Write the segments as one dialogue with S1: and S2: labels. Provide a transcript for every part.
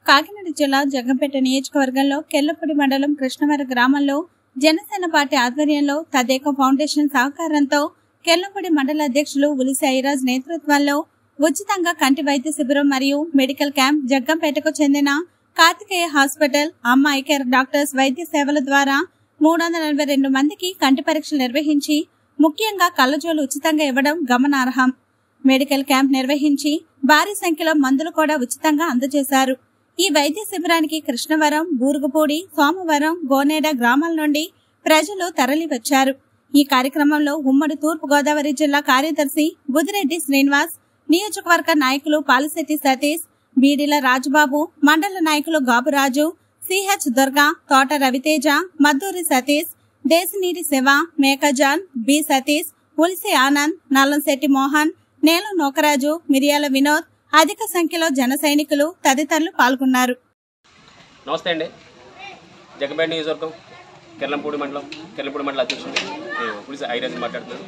S1: కాకినాడ జిల్లా జగంపేట నియోజకవర్గంలో కెల్లపూడి మండలం కృష్ణవర గ్రామంలో జనసేన పార్టీ ఆధ్వర్యంలో తదేక ఫౌండేషన్ సహకారంతో కెల్లపూడి మండల అధ్యక్షులు ఉలిసి ఐరాజ్ నేతృత్వంలో ఉచితంగా కంటి వైద్య శిబిరం మరియు మెడికల్ క్యాంప్ జగ్గంపేటకు చెందిన కార్తికేయ హాస్పిటల్ అమ్మ ఐకేర్ డాక్టర్స్ వైద్య సేవల ద్వారా మూడు వందల నలభై రెండు మందికి కంటి పరీక్షలు నిర్వహించి ముఖ్యంగా కళ్ళజోలు ఉచితంగా ఇవ్వడం గమనార్హం మెడికల్ క్యాంప్ నిర్వహించి భారీ సంఖ్యలో మందులు కూడా ఉచితంగా అందజేశారు ఈ వైద్య శిబిరానికి కృష్ణవరం బూరుగుపూడి సోమవరం గోనేడ గ్రామాల నుండి ప్రజలు తరలి వచ్చారు ఈ కార్యక్రమంలో ఉమ్మడి తూర్పు గోదావరి జిల్లా కార్యదర్శి బుదిరెడ్డి శ్రీనివాస్ నియోజకవర్గ నాయకులు పాలిశెట్టి సతీష్ బీడిల రాజుబాబు మండల నాయకులు గాబురాజు సిహెచ్ దుర్గా తోట రవితేజ మద్దూరి సతీష్ దేశనీటి శివ మేకజాన్ బి సతీష్ ఉలిసి ఆనంద్ నల్లంశెట్టి మోహన్ నేల నోకరాజు మిరియాల వినోద్ అధిక సంఖ్యలో జన సైనికులు తదితరులు పాల్గొన్నారు
S2: నమస్తే అండి జగంపేట నియోజకవర్గం కెర్లంపూడి మండలం కెర్లంపూడి మండల అధ్యక్షుడు నేను పులిసి ఐరాజ్ మాట్లాడుతున్నాను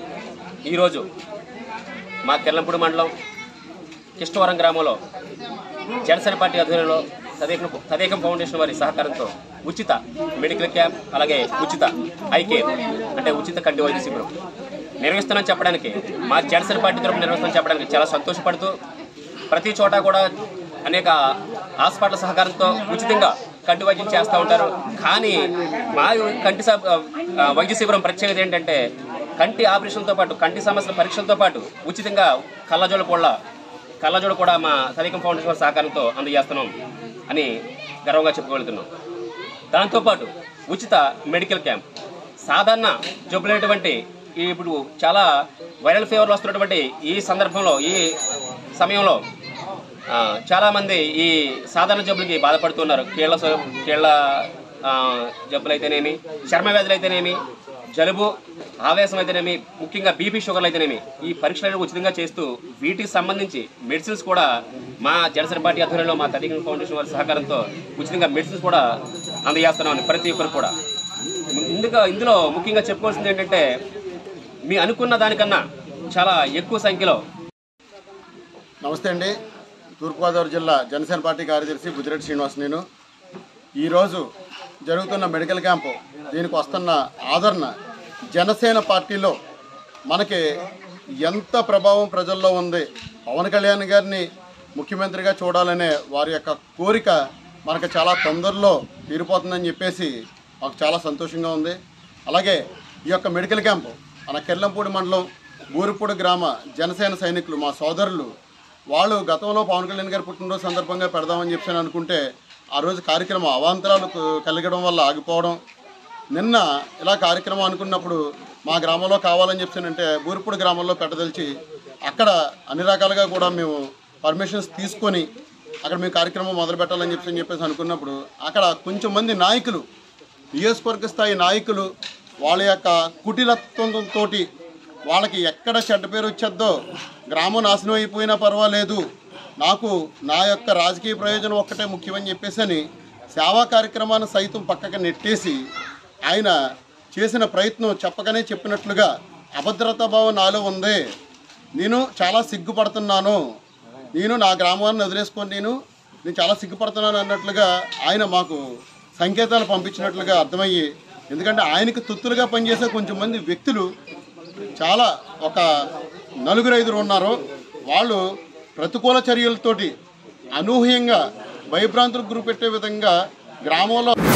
S2: ఈరోజు మా కెర్లంపూడి మండలం కిష్టవరం గ్రామంలో జనసేన పార్టీ ఆధ్వర్యంలో తదేకం తదేకం ఫౌండేషన్ వారి సహకారంతో ఉచిత మెడికల్ క్యాంప్ అలాగే ఉచిత ఐ కేర్ అంటే ఉచిత కంటి వైద్య శిబిరం నిర్వహిస్తున్నాను చెప్పడానికి మా జనసేన పార్టీ తరఫున నిర్వహిస్తున్నాను చెప్పడానికి చాలా సంతోషపడుతూ ప్రతి చోట కూడా అనేక హాస్పిటల్ సహకారంతో ఉచితంగా కంటి వైద్యం చేస్తూ ఉంటారు కానీ మా కంటి స- ఆ, వైద్య శిబిరం ప్రత్యేకత ఏంటంటే కంటి ఆపరేషన్తో పాటు కంటి సమస్యల పరీక్షలతో పాటు ఉచితంగా కళ్ళజోడు కూడా కళ్ళజోడు కూడా మా సరికం ఫౌండేషన్ వారి సహకారంతో అందజేస్తున్నాం అని గర్వంగా చెప్పుకోగలుగుతున్నాం దాంతోపాటు ఉచిత మెడికల్ క్యాంప్ సాధారణ జబ్బులైనటువంటి ఈ ఇప్పుడు చాలా వైరల్ ఫీవర్లు వస్తున్నటువంటి ఈ సందర్భంలో ఈ సమయంలో ఆ, చాలామంది ఈ సాధారణ జబ్బులకి బాధపడుతున్నారు కీళ్ళ స- కీళ్ళ ఆ, జబ్బులు అయితేనేమి చర్మ వ్యాధులు అయితేనేమి జలుబు ఆవేశం అయితేనేమి ముఖ్యంగా బీపీ షుగర్లు అయితేనేమి ఈ పరీక్షలను ఉచితంగా చేస్తూ వీటికి సంబంధించి మెడిసిన్స్ కూడా మా జనసేన పార్టీ ఆధ్వర్యంలో మా తదిగిన ఫౌండేషన్ వారి సహకారంతో ఉచితంగా మెడిసిన్స్ కూడా అందజేస్తున్నాం ప్రతి ఒక్కరు కూడా ఇందుగా ఇందులో ముఖ్యంగా చెప్పుకోవాల్సింది ఏంటంటే మీ అనుకున్న దానికన్నా చాలా ఎక్కువ సంఖ్యలో
S3: నమస్తే అండి తూర్పుగోదావరి జిల్లా జనసేన పార్టీ కార్యదర్శి బుద్ధిరెడ్డి శ్రీనివాస్ నేను ఈరోజు జరుగుతున్న మెడికల్ క్యాంపు దీనికి వస్తున్న ఆదరణ జనసేన పార్టీలో మనకి ఎంత ప్రభావం ప్రజల్లో ఉంది పవన్ కళ్యాణ్ గారిని ముఖ్యమంత్రిగా చూడాలనే వారి యొక్క కోరిక మనకు చాలా తొందరలో తీరిపోతుందని చెప్పేసి మాకు చాలా సంతోషంగా ఉంది అలాగే ఈ యొక్క మెడికల్ క్యాంపు మన కెల్లంపూడి మండలం బూరుపూడి గ్రామ జనసేన సైనికులు మా సోదరులు వాళ్ళు గతంలో పవన్ కళ్యాణ్ గారి పుట్టినరోజు సందర్భంగా పెడదామని చెప్పి అనుకుంటే ఆ రోజు కార్యక్రమం అవాంతరాలు క- కలగడం వల్ల ఆగిపోవడం నిన్న ఇలా కార్యక్రమం అనుకున్నప్పుడు మా గ్రామంలో కావాలని చెప్పానంటే బూరుపూడి గ్రామంలో పెట్టదలిచి అక్కడ అన్ని రకాలుగా కూడా మేము పర్మిషన్స్ తీసుకొని అక్కడ మేము కార్యక్రమం మొదలు పెట్టాలని చెప్పి అని చెప్పేసి అనుకున్నప్పుడు అక్కడ కొంచెం మంది నాయకులు నియోజకవర్గ స్థాయి నాయకులు వాళ్ళ యొక్క కుటిలత్వంతో వాళ్ళకి ఎక్కడ చెడ్డ పేరు వచ్చేద్దో గ్రామం నాశనం అయిపోయినా పర్వాలేదు నాకు నా యొక్క రాజకీయ ప్రయోజనం ఒక్కటే ముఖ్యమని చెప్పేసి అని సేవా కార్యక్రమాన్ని సైతం పక్కకు నెట్టేసి ఆయన చేసిన ప్రయత్నం చెప్పగానే చెప్పినట్లుగా అభద్రతా భావం నాలో ఉంది నేను చాలా సిగ్గుపడుతున్నాను నేను నా గ్రామాన్ని వదిలేసుకొని నేను నేను చాలా సిగ్గుపడుతున్నాను అన్నట్లుగా ఆయన మాకు సంకేతాలు పంపించినట్లుగా అర్థమయ్యి ఎందుకంటే ఆయనకి తొత్తులుగా పనిచేసే కొంచెం మంది వ్యక్తులు చాలా ఒక నలుగురు ఐదుగురు ఉన్నారు వాళ్ళు ప్రతికూల చర్యలతోటి అనూహ్యంగా భయభ్రాంతులకు గురి పెట్టే విధంగా గ్రామంలో